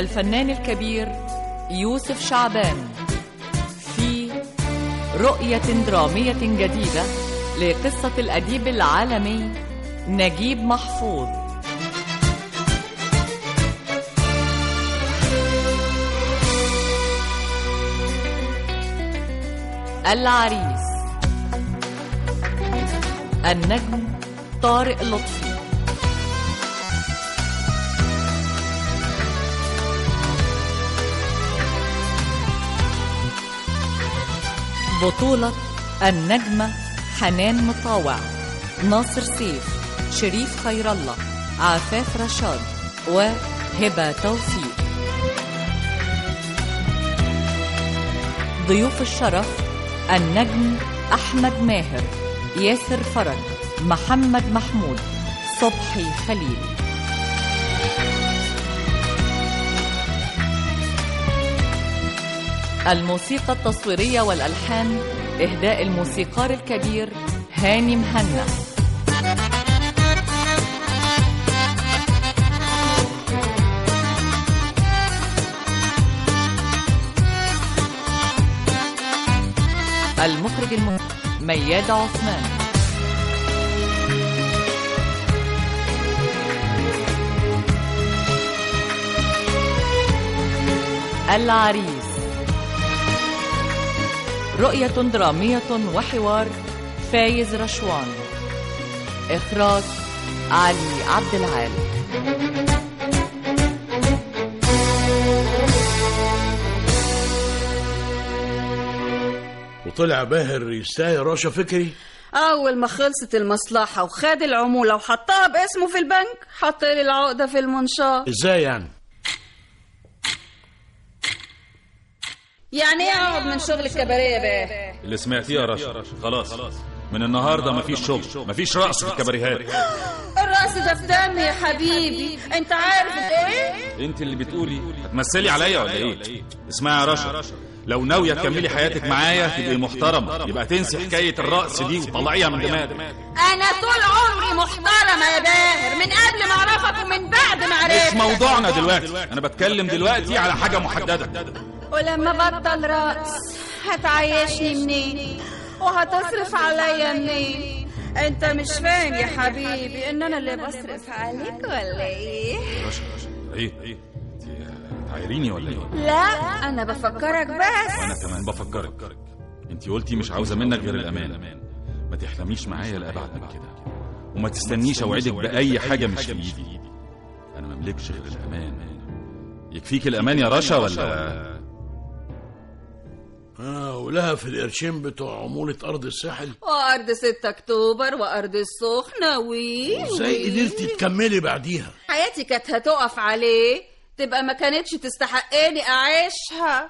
الفنان الكبير يوسف شعبان في رؤية درامية جديدة لقصة الأديب العالمي نجيب محفوظ العريس النجم طارق لطفي بطولة النجمة حنان مطاوع ناصر سيف شريف خير الله عفاف رشاد وهبة توفيق ضيوف الشرف النجم أحمد ماهر ياسر فرج محمد محمود صبحي خليل الموسيقى التصويرية والألحان إهداء الموسيقار الكبير هاني مهنا المخرج الم... مياد عثمان العريس رؤية درامية وحوار فايز رشوان إخراج علي عبد العال وطلع باهر يستاهل رشا فكري أول ما خلصت المصلحة وخد العمولة وحطها باسمه في البنك حط لي العقدة في المنشار ازاي يعني يعني ايه اقعد من شغل الكباريه بقى اللي سمعتيه يا رشا خلاص من النهارده مفيش شغل مفيش رقص في الكباريهات الرقص ده في دمي يا حبيبي انت عارف ايه انت اللي بتقولي هتمثلي عليا ولا ايه اسمعي يا رشا لو ناويه تكملي حياتك معايا تبقي محترمه يبقى تنسي حكايه الرقص دي وتطلعيها من دماغك انا طول عمري محترمه يا باهر من قبل ما اعرفك ومن بعد ما عرفتك مش موضوعنا دلوقتي انا بتكلم دلوقتي على حاجه محدده ولما بطل رقص هتعيشني منين وهتصرف عليا منين انت مش فاهم يا حبيبي ان انا اللي بصرف عليك ولا ايه رشا رشا ايه ايه انت هتعايريني ولا ايه لا انا بفكرك بس وانا كمان بفكرك انت قلتي مش عاوزه منك غير الامان ما تحلميش معايا لابعد من كده وما تستنيش اوعدك باي حاجه مش في ايدي انا مملكش غير الامان يكفيك الامان يا رشا ولا اه ولها في القرشين بتوع عمولة أرض الساحل وارض 6 اكتوبر وارض السخنه وي ازاي قدرتي تكملي بعديها حياتي كانت هتقف عليه تبقى ما كانتش تستحقني اعيشها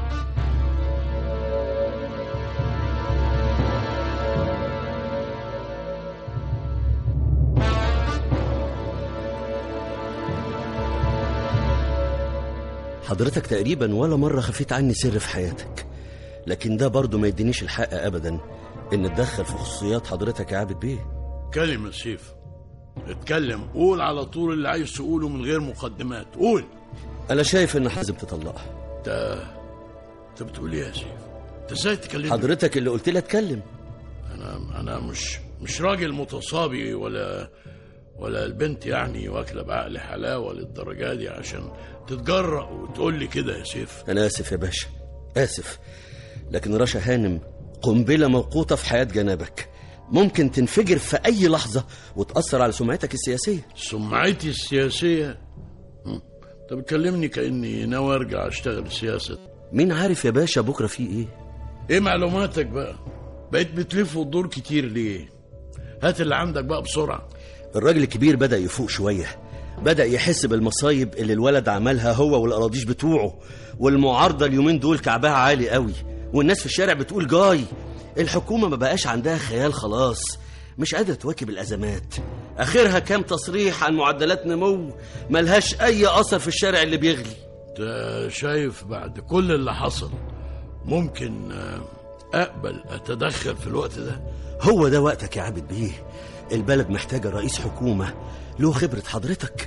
حضرتك تقريبا ولا مرة خفيت عني سر في حياتك لكن ده برضه ما يدينيش الحق أبدا إن اتدخل في خصوصيات حضرتك يا عابد بيه كلمة سيف اتكلم قول على طول اللي عايز تقوله من غير مقدمات قول أنا شايف إن لازم تطلقها انت انت بتقول ايه يا سيف انت ازاي تكلمني حضرتك اللي قلت لي اتكلم انا انا مش مش راجل متصابي ولا ولا البنت يعني واكله بعقل حلاوه للدرجه دي عشان تتجرأ وتقول لي كده يا سيف أنا آسف يا باشا آسف لكن رشا هانم قنبلة موقوتة في حياة جنابك ممكن تنفجر في أي لحظة وتأثر على سمعتك السياسية سمعتي السياسيه هم. انت بتكلمني كاني ناوي ارجع اشتغل سياسه مين عارف يا باشا بكرة في إيه ايه معلوماتك بقى بقيت بتلف وتدور كتير ليه هات اللي عندك بقى بسرعه الراجل الكبير بدأ يفوق شوية بدأ يحس بالمصايب اللي الولد عملها هو والأراضيش بتوعه والمعارضة اليومين دول كعبها عالي قوي والناس في الشارع بتقول جاي الحكومة ما بقاش عندها خيال خلاص مش قادرة تواكب الأزمات آخرها كام تصريح عن معدلات نمو ملهاش أي أثر في الشارع اللي بيغلي انت شايف بعد كل اللي حصل ممكن آه، اقبل اتدخل في الوقت ده هو ده وقتك يا عابد بيه البلد محتاجة رئيس حكومة له خبرة حضرتك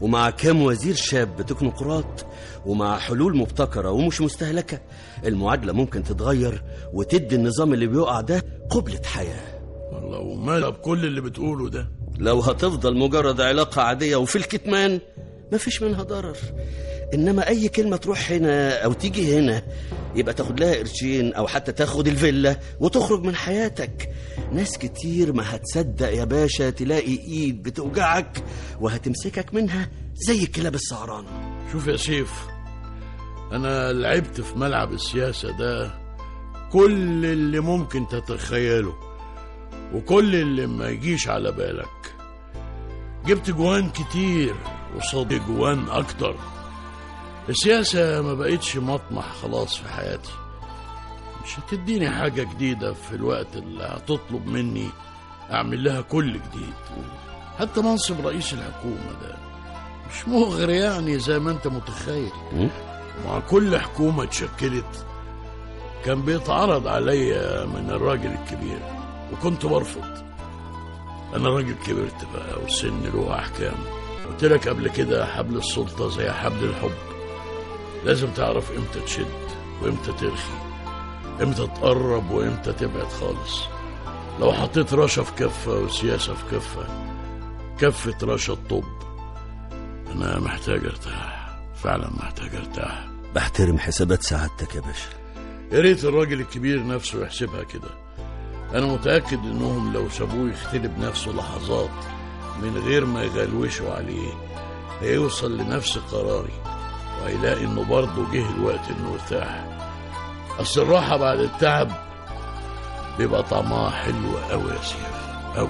ومع كام وزير شاب تكنوقراط ومع حلول مبتكرة ومش مستهلكة المعادلة ممكن تتغير وتدي النظام اللي بيقع ده قبلة حياة والله ومالها بكل اللي بتقوله ده لو هتفضل مجرد علاقة عادية وفي الكتمان مفيش منها ضرر إنما أي كلمة تروح هنا أو تيجي هنا يبقى تاخد لها قرشين أو حتى تاخد الفيلا وتخرج من حياتك ناس كتير ما هتصدق يا باشا تلاقي إيد بتوجعك وهتمسكك منها زي الكلاب السهرانة شوف يا سيف انا لعبت في ملعب السياسة ده كل اللي ممكن تتخيله وكل اللي ما يجيش على بالك جبت جوان كتير وصاد جوان اكتر السياسة ما بقتش مطمح خلاص في حياتي مش هتديني حاجة جديدة في الوقت اللي هتطلب مني أعمل لها كل جديد حتى منصب رئيس الحكومة ده مش مغري يعني زي ما انت متخيل م? مع كل حكومة اتشكلت كان بيتعرض عليا من الراجل الكبير وكنت برفض أنا راجل كبرت بقى والسن له أحكام قلت لك قبل كده حبل السلطة زي حبل الحب لازم تعرف امتى تشد وامتى ترخي امتى تقرب وامتى تبعد خالص لو حطيت رشا في كفة وسياسة في كفة كفة رشا الطب أنا محتاج أرتاح فعلا محتاج أرتاح بحترم حسابات سعادتك يا باشا يا ريت الراجل الكبير نفسه يحسبها كده أنا متأكد إنهم لو سابوه يختلي بنفسه لحظات من غير ما يغلوشوا عليه هيوصل لنفس قراري وهيلاقي إنه برضه جه الوقت إنه يرتاح أصل الراحة بعد التعب بيبقى طعمها حلو أوي يا سيف أوي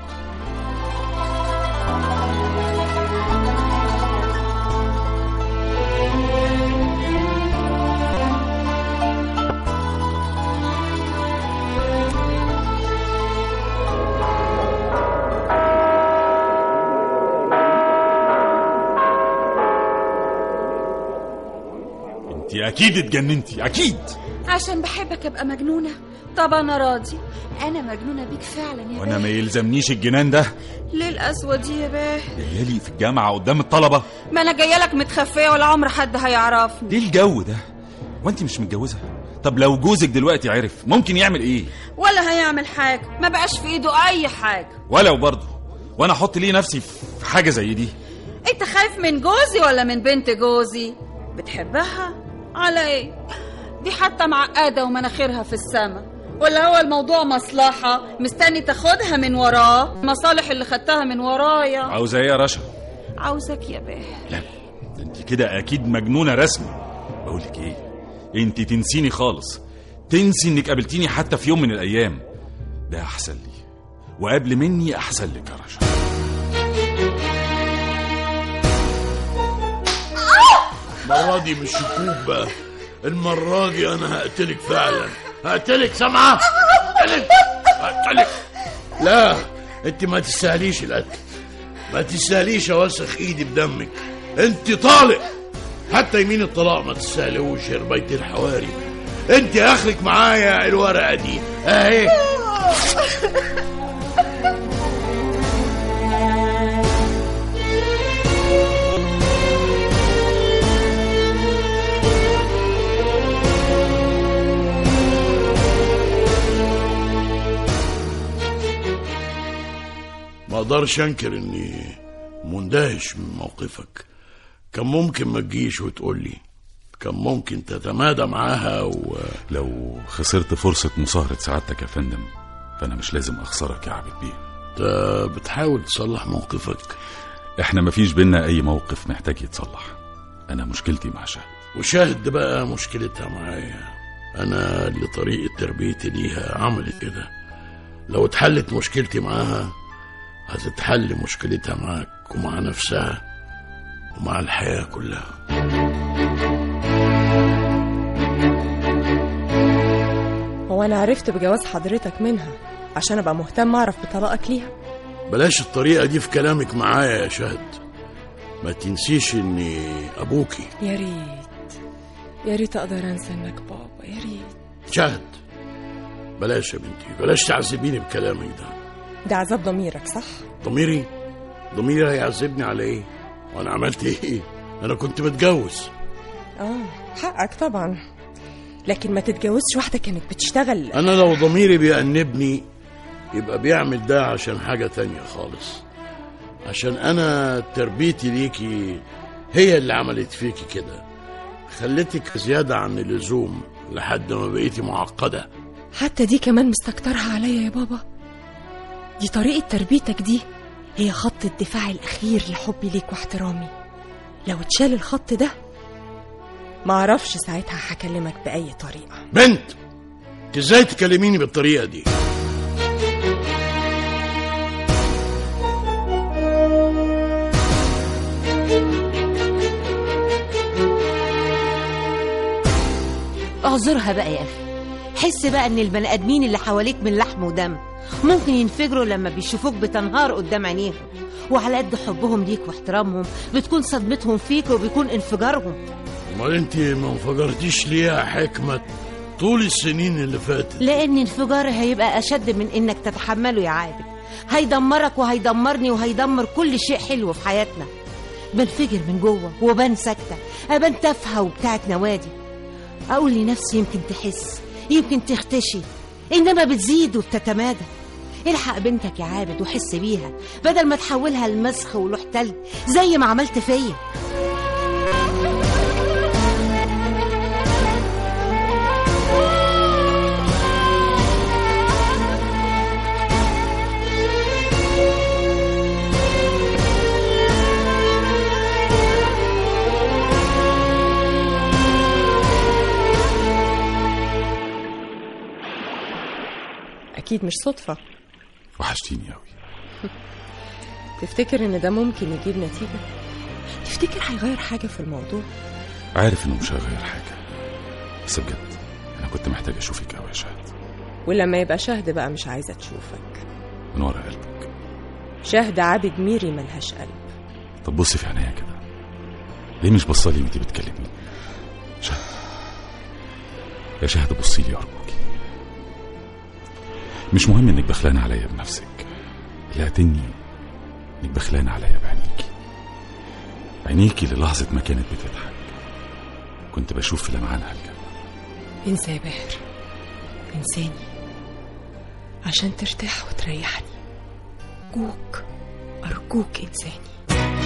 انت اكيد اتجننتي اكيد عشان بحبك ابقى مجنونه طب انا راضي انا مجنونه بيك فعلا يا وانا ما باه يلزمنيش الجنان ده ليه القسوه دي يا باه جايالي في الجامعه قدام الطلبه ما انا جايه لك متخفيه ولا عمر حد هيعرفني ليه الجو ده وانت مش متجوزه طب لو جوزك دلوقتي عرف ممكن يعمل ايه ولا هيعمل حاجه ما بقاش في ايده اي حاجه ولو برضه وانا احط ليه نفسي في حاجه زي دي انت خايف من جوزي ولا من بنت جوزي بتحبها على ايه دي حتى معقده ومناخيرها في السما ولا هو الموضوع مصلحة مستني تاخدها من وراه المصالح اللي خدتها من ورايا عاوزه ايه يا رشا عاوزك يا باه لا ده انت كده اكيد مجنونه رسمي بقول لك ايه انت تنسيني خالص تنسي انك قابلتيني حتى في يوم من الايام ده احسن لي وقبل مني احسن لك يا رشا المرة دي مش شكوك بقى المرة دي أنا هقتلك فعلا هقتلك سامعة هقتلك هقتلك لا أنت ما تستاهليش القتل ما تستاهليش أوسخ إيدي بدمك أنت طالق حتى يمين الطلاق ما تستاهلوش يا ربيت الحواري أنت آخرك معايا الورقة دي أهي ما اقدرش انكر اني مندهش من موقفك كان ممكن ما تجيش وتقول لي كان ممكن تتمادى معاها و لو خسرت فرصه مصاهره سعادتك يا فندم فانا مش لازم اخسرك يا عبد بيه انت بتحاول تصلح موقفك احنا مفيش بينا اي موقف محتاج يتصلح انا مشكلتي مع شهد وشاهد بقى مشكلتها معايا انا اللي طريقة تربيتي ليها عملت كده لو اتحلت مشكلتي معاها هتتحل مشكلتها معاك ومع نفسها ومع الحياة كلها هو انا عرفت بجواز حضرتك منها عشان ابقى مهتم اعرف بطلاقك ليها بلاش الطريقة دي في كلامك معايا يا شهد ما تنسيش اني ابوكي يا ريت يا ريت اقدر انسى انك بابا يا ريت شهد بلاش يا بنتي بلاش تعذبيني بكلامك ده ده عذاب ضميرك صح ضميري ضميري هيعذبني على ايه وانا عملت ايه انا كنت متجوز اه حقك طبعا لكن ما تتجوزش واحدة كانت بتشتغل انا لو ضميري بيأنبني يبقى بيعمل ده عشان حاجة تانية خالص عشان انا تربيتي ليكي هي اللي عملت فيكي كده خلتك زيادة عن اللزوم لحد ما بقيتي معقدة حتى دي كمان مستكترها عليا يا بابا دي طريقة تربيتك دي هي خط الدفاع الأخير لحبي ليك واحترامي لو اتشال الخط ده معرفش ساعتها هكلمك بأي طريقة بنت انت ازاي تكلميني بالطريقة دي اعذرها بقى يا اخي حس بقى ان البني ادمين اللي حواليك من لحم ودم ممكن ينفجروا لما بيشوفوك بتنهار قدام عينيهم وعلى قد حبهم ليك واحترامهم بتكون صدمتهم فيك وبيكون انفجارهم امال انت ما انفجرتيش ليه يا حكمة طول السنين اللي فاتت لان انفجاري هيبقى اشد من انك تتحمله يا عادل هيدمرك وهيدمرني وهيدمر كل شيء حلو في حياتنا بنفجر من جوه وبان ساكته ابان تافهه وبتاعت نوادي اقول لنفسي يمكن تحس يمكن تختشي انما بتزيد وبتتمادى الحق بنتك يا عابد وحس بيها بدل ما تحولها لمسخ ولوح تلج زي ما عملت فيا أكيد مش صدفة وحشتيني قوي تفتكر إن ده ممكن يجيب نتيجة تفتكر هيغير حاجة في الموضوع عارف انه مش هيغير حاجه بس بجد انا كنت محتاج اشوفك قوي يا شهد ولما يبقى شهد بقى مش عايزة تشوفك من ورا قلبك شهد عابد ميري ملهاش قلب طب بصي في عينيا كده ليه مش بصالي وانتي بتكلميني شهد يا شهد بصي لي ارجوكي مش مهم انك بخلانه عليا بنفسك اللي قاتلني انك بخلانه عليا بعينيكي عينيكي للحظة ما كانت بتضحك كنت بشوف في لمعانها الجنة انسى يا باهر انساني عشان ترتاح وتريحني أرجوك أرجوك انساني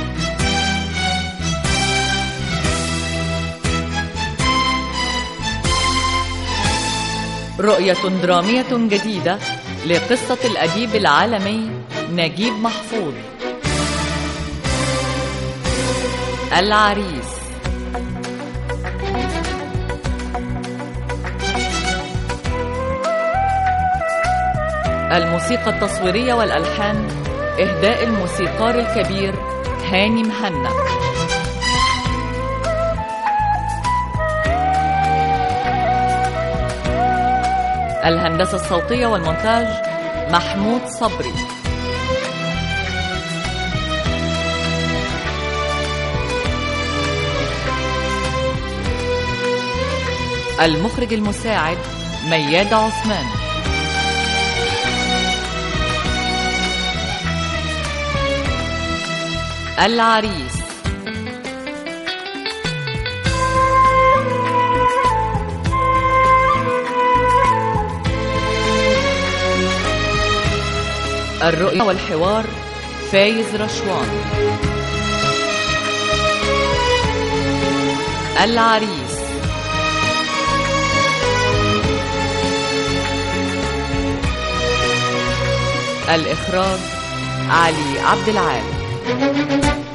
رؤية درامية جديدة لقصة الأديب العالمي نجيب محفوظ العريس الموسيقى التصويرية والألحان إهداء الموسيقار الكبير هاني مهنا الهندسة الصوتية والمونتاج محمود صبري المخرج المساعد مياد عثمان العريس الرؤية والحوار فايز رشوان العريس الإخراج علي عبد العال